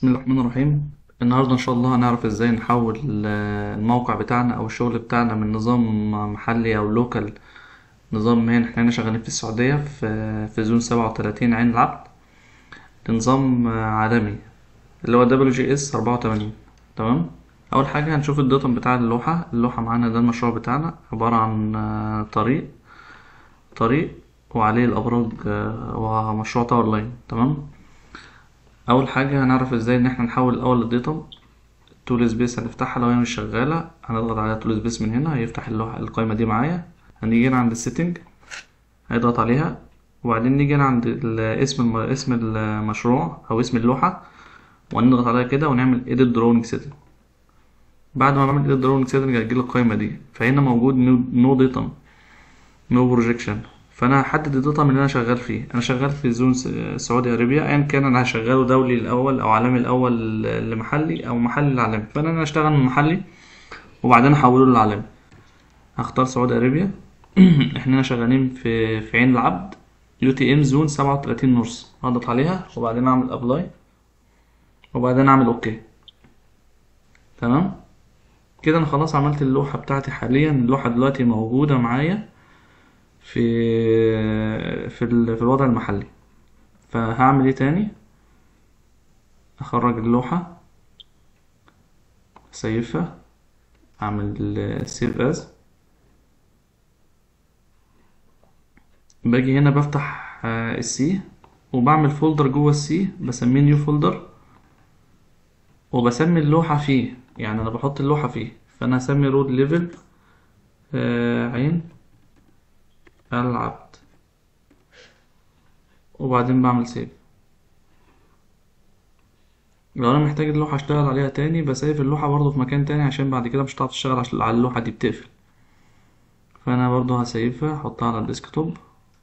بسم الله الرحمن الرحيم النهاردة إن شاء الله هنعرف إزاي نحول ال- الموقع بتاعنا أو الشغل بتاعنا من نظام محلي أو لوكال نظام هنا إحنا هنا شغالين في السعودية في في زون سبعة وتلاتين عين العقد لنظام عالمي اللي هو دبليو جي اس أربعة وتمانين تمام أول حاجة هنشوف الداتا بتاع اللوحة اللوحة معانا ده المشروع بتاعنا عبارة عن آه، طريق طريق وعليه الأبراج آه، ومشروع تاور لاين تمام اول حاجه هنعرف ازاي ان احنا نحول الاول الداتا تول سبيس هنفتحها لو هي مش شغاله هنضغط على تول سبيس من هنا هيفتح اللوحه القائمه دي معايا هنيجي هنا عند السيتنج هيضغط عليها وبعدين نيجي هنا عند ال- اسم الم... اسم المشروع او اسم اللوحه وهنضغط عليها كده ونعمل edit drawing setting بعد ما نعمل edit drawing setting هتجيلي القائمه دي فهنا موجود no data no projection فانا هحدد الداتا اللي انا شغال فيه انا شغال في زون س- سعودي ارابيا ايا كان انا هشغله دولي الاول او عالمي الاول لمحلي او محلي لعالمي فانا انا هشتغل من محلي وبعدين احوله للعالمي هختار سعودي ارابيا احنا هنا شغالين في في عين العبد يو تي ام زون سبعة وتلاتين نورس هضغط عليها وبعدين اعمل ابلاي وبعدين اعمل اوكي تمام كده انا خلاص عملت اللوحة بتاعتي حاليا اللوحة دلوقتي موجودة معايا في في ال- في الوضع المحلي فهعمل ايه تاني اخرج اللوحة سيفها اعمل سيف از باجي هنا بفتح السي وبعمل فولدر جوه السي بسميه نيو فولدر وبسمي اللوحة فيه يعني انا بحط اللوحة فيه فانا هسمي رود ليفل عين العبد وبعدين بعمل سيف لو انا محتاج اللوحة اشتغل عليها تاني بسيف اللوحة برضو في مكان تاني عشان بعد كده مش هتعرف تشتغل عشان على اللوحة دي بتقفل فانا برضو هسيفها احطها على الديسكتوب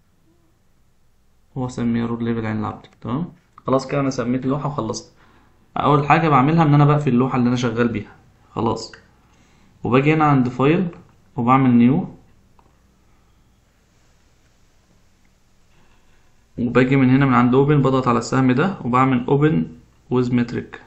واسميها رود ليفل عين العبد تمام خلاص كده انا سميت اللوحة وخلصت اول حاجة بعملها ان انا بقفل اللوحة اللي انا شغال بيها خلاص وباجي هنا عند فايل وبعمل نيو وباجي من هنا من عند اوبن بضغط على السهم ده وبعمل اوبن ويز متريك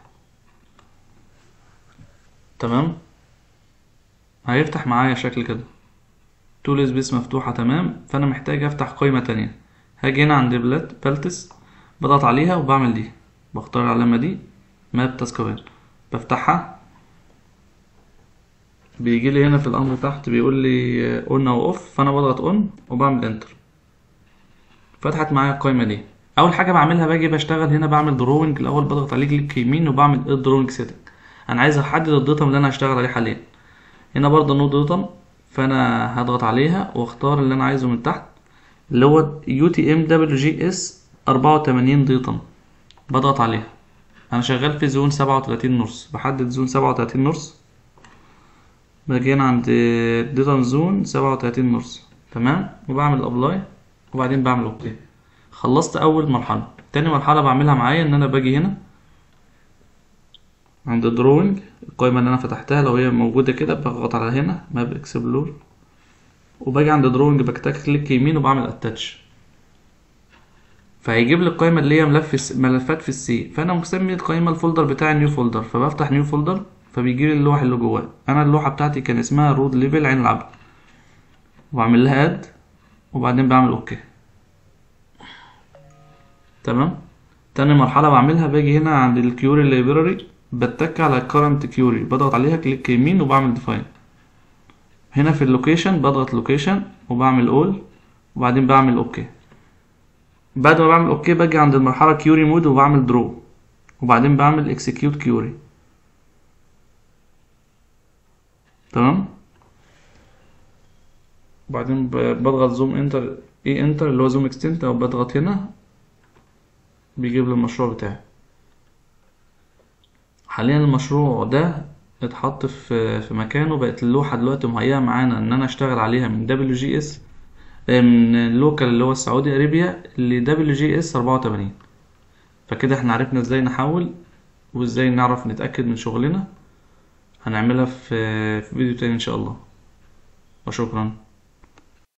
تمام هيفتح معايا شكل كده تول سبيس مفتوحة تمام فانا محتاج افتح قائمة تانية هاجي هنا عند بلات بالتس بضغط عليها وبعمل دي بختار العلامة دي ماب تاسكوين بفتحها بيجي لي هنا في الامر تحت بيقول لي اون او اوف فانا بضغط اون وبعمل انتر فتحت معايا القائمة دي أول حاجة بعملها باجي بشتغل هنا بعمل دروينج الأول بضغط عليه كليك يمين وبعمل ايه دروينج سيتنج أنا عايز أحدد الداتا اللي أنا هشتغل عليه حاليا هنا برضه نو داتا فأنا هضغط عليها وأختار اللي أنا عايزه من تحت اللي هو يو تي ام دبليو جي اس أربعة وتمانين داتا بضغط عليها أنا شغال في زون سبعة وتلاتين نورس بحدد زون سبعة وتلاتين نورس باجي هنا عند داتا زون سبعة وتلاتين نورس تمام وبعمل ابلاي وبعدين بعمل اوكي خلصت اول مرحله تاني مرحله بعملها معايا ان انا باجي هنا عند دروينج القائمه اللي انا فتحتها لو هي موجوده كده بضغط على هنا ماب اكسبلور وباجي عند دروينج بكتك كليك يمين وبعمل اتاتش فهيجيب لي القائمه اللي هي ملف الس- ملفات في السي فانا مسمي القائمه الفولدر بتاعي نيو فولدر فبفتح نيو فولدر فبيجي لي اللوحه اللي جواه انا اللوحه بتاعتي كان اسمها رود ليفل عين العبد وبعمل لها اد وبعدين بعمل اوكي تمام تاني مرحلة بعملها باجي هنا عند الكيوري لايبراري بتك على current كيوري بضغط عليها كليك يمين وبعمل define هنا في اللوكيشن بضغط لوكيشن وبعمل all وبعدين بعمل اوكي بعد ما بعمل اوكي باجي عند المرحلة كيوري مود وبعمل درو وبعدين بعمل execute كيوري تمام وبعدين ب- بضغط زوم انتر اي انتر اللي هو زوم اكستنت او بضغط هنا بيجيب لي المشروع بتاعي حاليا المشروع ده اتحط في في مكانه بقت اللوحة دلوقتي مهيئة معانا ان انا اشتغل عليها من دبليو جي اس من اللوكال اللي هو السعودي ارابيا ل دبليو جي اس 84 فكده احنا عرفنا ازاي نحول وازاي نعرف نتأكد من شغلنا هنعملها في في فيديو تاني ان شاء الله وشكرا